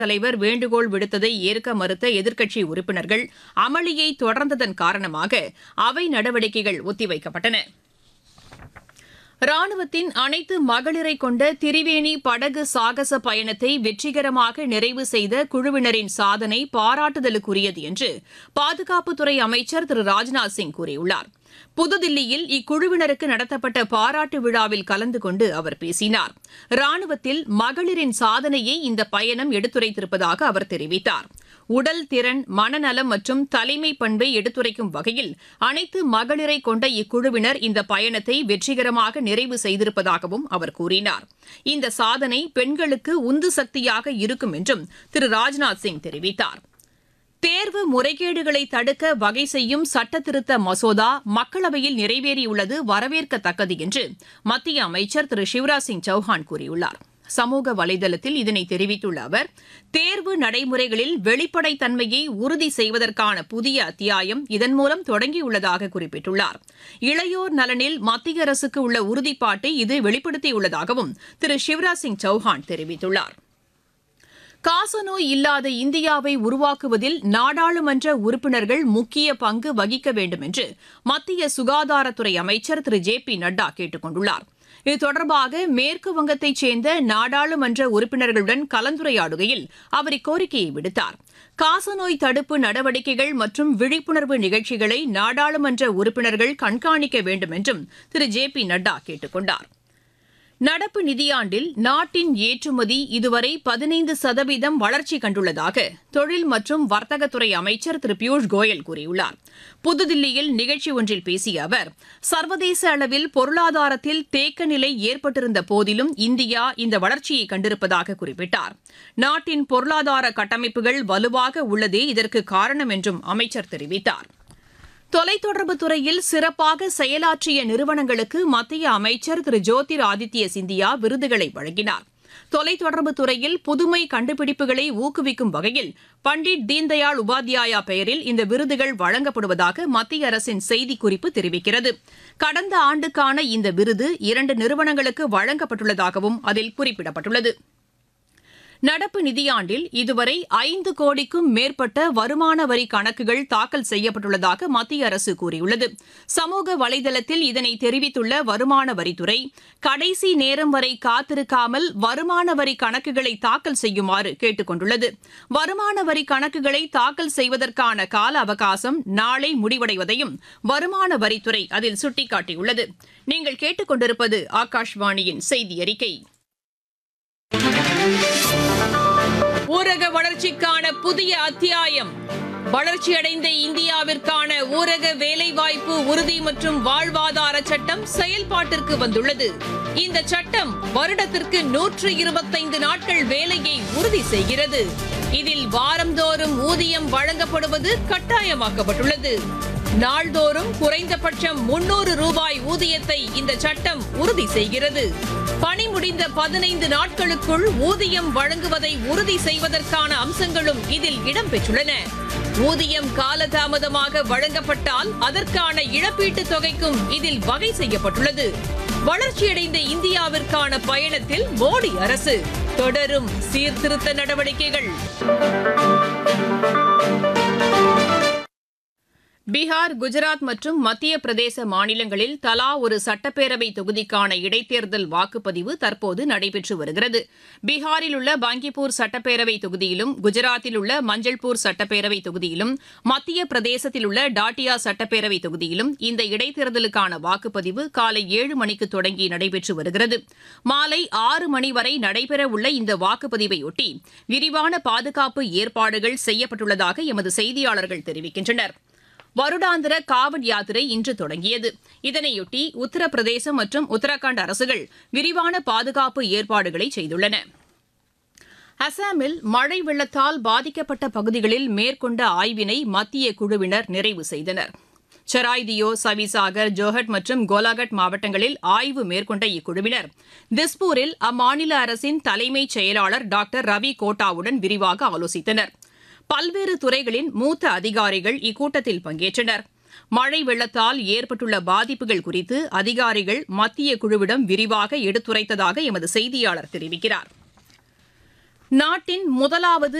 தலைவர் வேண்டுகோள் விடுத்ததை ஏற்க மறுத்த எதிர்க்கட்சி உறுப்பினர்கள் அமளியை தொடர்ந்ததன் காரணமாக அவை நடவடிக்கைகள் ஒத்திவைக்கப்பட்டன ராணுவத்தின் அனைத்து மகளிரை கொண்ட திரிவேணி படகு சாகச பயணத்தை வெற்றிகரமாக நிறைவு செய்த குழுவினரின் சாதனை பாராட்டுதலுக்குரியது என்று பாதுகாப்புத்துறை அமைச்சர் திரு ராஜ்நாத் சிங் கூறியுள்ளார் புதுதில்லியில் இக்குழுவினருக்கு நடத்தப்பட்ட பாராட்டு விழாவில் கலந்து கொண்டு அவர் பேசினார் ராணுவத்தில் மகளிரின் சாதனையை இந்த பயணம் எடுத்துரைத்திருப்பதாக அவர் தெரிவித்தார் உடல் திறன் மனநலம் மற்றும் தலைமை பண்பை எடுத்துரைக்கும் வகையில் அனைத்து மகளிரை கொண்ட இக்குழுவினர் இந்த பயணத்தை வெற்றிகரமாக நிறைவு செய்திருப்பதாகவும் அவர் கூறினார் இந்த சாதனை பெண்களுக்கு உந்து சக்தியாக இருக்கும் என்றும் திரு ராஜ்நாத் சிங் தெரிவித்தார் தேர்வு முறைகேடுகளை தடுக்க வகை செய்யும் சட்டத்திருத்த மசோதா மக்களவையில் நிறைவேறியுள்ளது வரவேற்கத்தக்கது என்று மத்திய அமைச்சர் திரு சிவராஜ் சிங் சௌஹான் கூறியுள்ளார் சமூக வலைதளத்தில் இதனை தெரிவித்துள்ள அவர் தேர்வு நடைமுறைகளில் வெளிப்படைத்தன்மையை உறுதி செய்வதற்கான புதிய அத்தியாயம் இதன் மூலம் தொடங்கியுள்ளதாக குறிப்பிட்டுள்ளார் இளையோர் நலனில் மத்திய அரசுக்கு உள்ள உறுதிப்பாட்டை இது வெளிப்படுத்தியுள்ளதாகவும் திரு சிவராஜ் சிங் சௌஹான் தெரிவித்துள்ளார் காசநோய் இல்லாத இந்தியாவை உருவாக்குவதில் நாடாளுமன்ற உறுப்பினர்கள் முக்கிய பங்கு வகிக்க வேண்டும் என்று மத்திய சுகாதாரத்துறை அமைச்சர் திரு ஜே பி நட்டா கேட்டுக் கொண்டுள்ளார் இது தொடர்பாக மேற்கு வங்கத்தைச் சேர்ந்த நாடாளுமன்ற உறுப்பினர்களுடன் கலந்துரையாடுகையில் அவர் இக்கோரிக்கையை விடுத்தார் காசநோய் தடுப்பு நடவடிக்கைகள் மற்றும் விழிப்புணர்வு நிகழ்ச்சிகளை நாடாளுமன்ற உறுப்பினர்கள் கண்காணிக்க வேண்டும் என்றும் திரு ஜே பி நட்டா கேட்டுக் கொண்டாா் நடப்பு நிதியாண்டில் நாட்டின் ஏற்றுமதி இதுவரை பதினைந்து சதவீதம் வளர்ச்சி கண்டுள்ளதாக தொழில் மற்றும் வர்த்தகத்துறை அமைச்சர் திரு பியூஷ் கோயல் கூறியுள்ளார் புதுதில்லியில் நிகழ்ச்சி ஒன்றில் பேசிய அவர் சர்வதேச அளவில் பொருளாதாரத்தில் தேக்க நிலை ஏற்பட்டிருந்த போதிலும் இந்தியா இந்த வளர்ச்சியை கண்டிருப்பதாக குறிப்பிட்டார் நாட்டின் பொருளாதார கட்டமைப்புகள் வலுவாக உள்ளதே இதற்கு காரணம் என்றும் அமைச்சர் தெரிவித்தார் தொலைத்தொடர்பு துறையில் சிறப்பாக செயலாற்றிய நிறுவனங்களுக்கு மத்திய அமைச்சர் திரு ஜோதிர் ஆதித்ய சிந்தியா விருதுகளை வழங்கினார் தொலைத்தொடர்பு துறையில் புதுமை கண்டுபிடிப்புகளை ஊக்குவிக்கும் வகையில் பண்டிட் தீன்தயாள் உபாத்யாயா பெயரில் இந்த விருதுகள் வழங்கப்படுவதாக மத்திய அரசின் செய்திக்குறிப்பு தெரிவிக்கிறது கடந்த ஆண்டுக்கான இந்த விருது இரண்டு நிறுவனங்களுக்கு வழங்கப்பட்டுள்ளதாகவும் அதில் குறிப்பிடப்பட்டுள்ளது நடப்பு நிதியாண்டில் இதுவரை ஐந்து கோடிக்கும் மேற்பட்ட வருமான வரி கணக்குகள் தாக்கல் செய்யப்பட்டுள்ளதாக மத்திய அரசு கூறியுள்ளது சமூக வலைதளத்தில் இதனை தெரிவித்துள்ள வருமான வரித்துறை கடைசி நேரம் வரை காத்திருக்காமல் வருமான வரி கணக்குகளை தாக்கல் செய்யுமாறு கேட்டுக் கொண்டுள்ளது வருமான வரி கணக்குகளை தாக்கல் செய்வதற்கான கால அவகாசம் நாளை முடிவடைவதையும் வருமான வரித்துறை அதில் சுட்டிக்காட்டியுள்ளது நீங்கள் கேட்டுக்கொண்டிருப்பது ஆகாஷ்வாணியின் செய்தி அறிக்கை ஊரக வளர்ச்சிக்கான புதிய அத்தியாயம் வளர்ச்சியடைந்த இந்தியாவிற்கான ஊரக வேலைவாய்ப்பு உறுதி மற்றும் வாழ்வாதார சட்டம் செயல்பாட்டிற்கு வந்துள்ளது இந்த சட்டம் வருடத்திற்கு நூற்று இருபத்தைந்து நாட்கள் வேலையை உறுதி செய்கிறது இதில் வாரந்தோறும் ஊதியம் வழங்கப்படுவது கட்டாயமாக்கப்பட்டுள்ளது நாள்தோறும் குறைந்தபட்சம் முன்னூறு ரூபாய் ஊதியத்தை இந்த சட்டம் உறுதி செய்கிறது பணி முடிந்த பதினைந்து நாட்களுக்குள் ஊதியம் வழங்குவதை உறுதி செய்வதற்கான அம்சங்களும் இதில் இடம்பெற்றுள்ளன ஊதியம் காலதாமதமாக வழங்கப்பட்டால் அதற்கான இழப்பீட்டுத் தொகைக்கும் இதில் வகை செய்யப்பட்டுள்ளது வளர்ச்சியடைந்த இந்தியாவிற்கான பயணத்தில் மோடி அரசு தொடரும் சீர்திருத்த நடவடிக்கைகள் பீகார் குஜராத் மற்றும் மத்திய பிரதேச மாநிலங்களில் தலா ஒரு சட்டப்பேரவை தொகுதிக்கான இடைத்தேர்தல் வாக்குப்பதிவு தற்போது நடைபெற்று வருகிறது பீகாரில் உள்ள பாங்கிப்பூர் சட்டப்பேரவை தொகுதியிலும் குஜராத்தில் உள்ள மஞ்சள்பூர் சட்டப்பேரவை தொகுதியிலும் மத்திய பிரதேசத்தில் உள்ள டாட்டியா சட்டப்பேரவை தொகுதியிலும் இந்த இடைத்தேர்தலுக்கான வாக்குப்பதிவு காலை ஏழு மணிக்கு தொடங்கி நடைபெற்று வருகிறது மாலை ஆறு மணி வரை நடைபெறவுள்ள இந்த வாக்குப்பதிவையொட்டி விரிவான பாதுகாப்பு ஏற்பாடுகள் செய்யப்பட்டுள்ளதாக எமது செய்தியாளர்கள் தெரிவிக்கின்றனர் வருடாந்திர காவட் யாத்திரை இன்று தொடங்கியது இதனையொட்டி உத்தரப்பிரதேசம் மற்றும் உத்தரகாண்ட் அரசுகள் விரிவான பாதுகாப்பு ஏற்பாடுகளை செய்துள்ளன அசாமில் மழை வெள்ளத்தால் பாதிக்கப்பட்ட பகுதிகளில் மேற்கொண்ட ஆய்வினை மத்திய குழுவினர் நிறைவு செய்தனர் செராய்தியோ சவிசாகர் ஜோஹட் மற்றும் கோலாகட் மாவட்டங்களில் ஆய்வு மேற்கொண்ட இக்குழுவினர் திஸ்பூரில் அம்மாநில அரசின் தலைமைச் செயலாளர் டாக்டர் ரவி கோட்டாவுடன் விரிவாக ஆலோசித்தனர் பல்வேறு துறைகளின் மூத்த அதிகாரிகள் இக்கூட்டத்தில் பங்கேற்றனர் மழை வெள்ளத்தால் ஏற்பட்டுள்ள பாதிப்புகள் குறித்து அதிகாரிகள் மத்திய குழுவிடம் விரிவாக எடுத்துரைத்ததாக எமது செய்தியாளர் தெரிவிக்கிறார் நாட்டின் முதலாவது